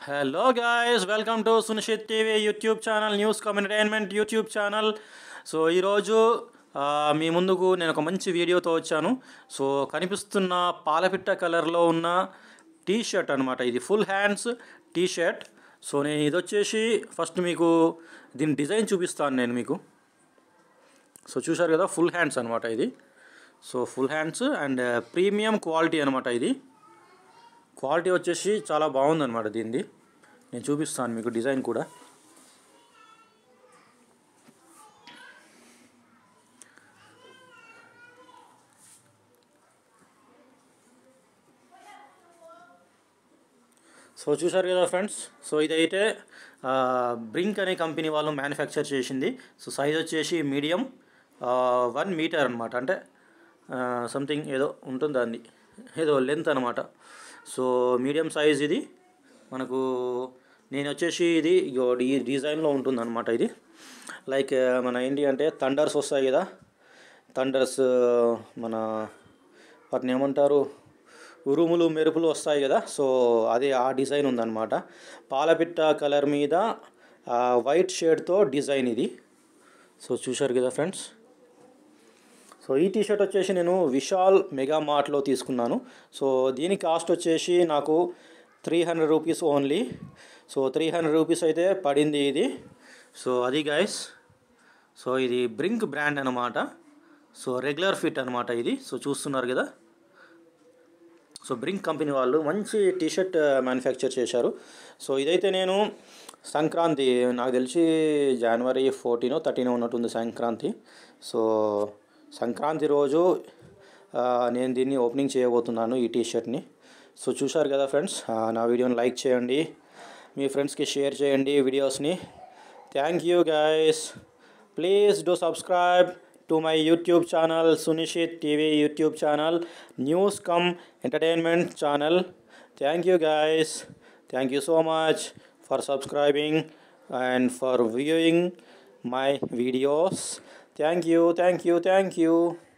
hello guys welcome to Sunishith TV YouTube channel news cum entertainment YouTube channel so ఈరోజు ఆ, మీ ముందుకు నేను ఒక మంచి వీడియోతో వచ్చాను సో కనిపిస్తున్న పాలపిట్ట కలర్లో ఉన్న టీ షర్ట్ అనమాట ఇది full hands T shirt so నేను ఇది వచ్చేసి ఫస్ట్ మీకు దీని డిజైన్ చూపిస్తాను నేను మీకు సో చూశారు కదా ఫుల్ హ్యాండ్స్ అనమాట ఇది so full hands and premium quality అనమాట ఇది క్వాలిటీ వచ్చేసి చాలా బాగుందన్నమాట దీనిది నేను చూపిస్తాను మీకు డిజైన్ కూడా సో చూసారు కదా ఫ్రెండ్స్ సో ఇదైతే బ్రింక్ అనే కంపెనీ వాళ్ళు మ్యానుఫ్యాక్చర్ చేసింది సో సైజ్ వచ్చేసి మీడియం వన్ మీటర్ అనమాట అంటే సంథింగ్ ఏదో ఉంటుంది దాన్ని ఏదో లెంత్ అనమాట సో మీడియం సైజ్ ఇది మనకు నేను వచ్చేసి ఇది ఇగో ఈ డిజైన్లో ఉంటుంది అనమాట ఇది లైక్ మన ఏంటి అంటే థండర్స్ వస్తాయి కదా థండర్స్ మన వాటిని ఏమంటారు ఉరుములు మెరుపులు వస్తాయి కదా సో అది ఆ డిజైన్ ఉందన్నమాట పాలపిట్ట కలర్ మీద వైట్ షేడ్తో డిజైన్ ఇది సో చూశారు కదా ఫ్రెండ్స్ సో ఈ టీ షర్ట్ వచ్చేసి నేను విశాల్ మెగా మార్ట్లో తీసుకున్నాను సో దీని కాస్ట్ వచ్చేసి నాకు three hundred rupees only so three hundred rupees అయితే పడింది ఇది సో అది గైస్ సో ఇది బ్రింక్ బ్రాండ్ అనమాట సో రెగ్యులర్ ఫిట్ అనమాట ఇది సో చూస్తున్నారు కదా సో బ్రింక్ కంపెనీ వాళ్ళు మంచి టీ షర్ట్ మ్యానుఫ్యాక్చర్ చేశారు సో ఇదైతే నేను సంక్రాంతి నాకు తెలిసి జనవరి ఫోర్టీనో థర్టీనో ఉన్నట్టుంది సంక్రాంతి సో సంక్రాంతి రోజు ఆ, నేను దీన్ని ఓపెనింగ్ చేయబోతున్నాను ఈ టీ షర్ట్ని సో చూశారు కదా ఫ్రెండ్స్ ఆ, నా వీడియోని లైక్ చేయండి మీ ఫ్రెండ్స్కి షేర్ చేయండి వీడియోస్ని thank you guys please do subscribe to my YouTube channel Sunishith TV YouTube channel news cum entertainment channel thank you guys thank you so much for subscribing and for viewing my videos thank you thank you thank you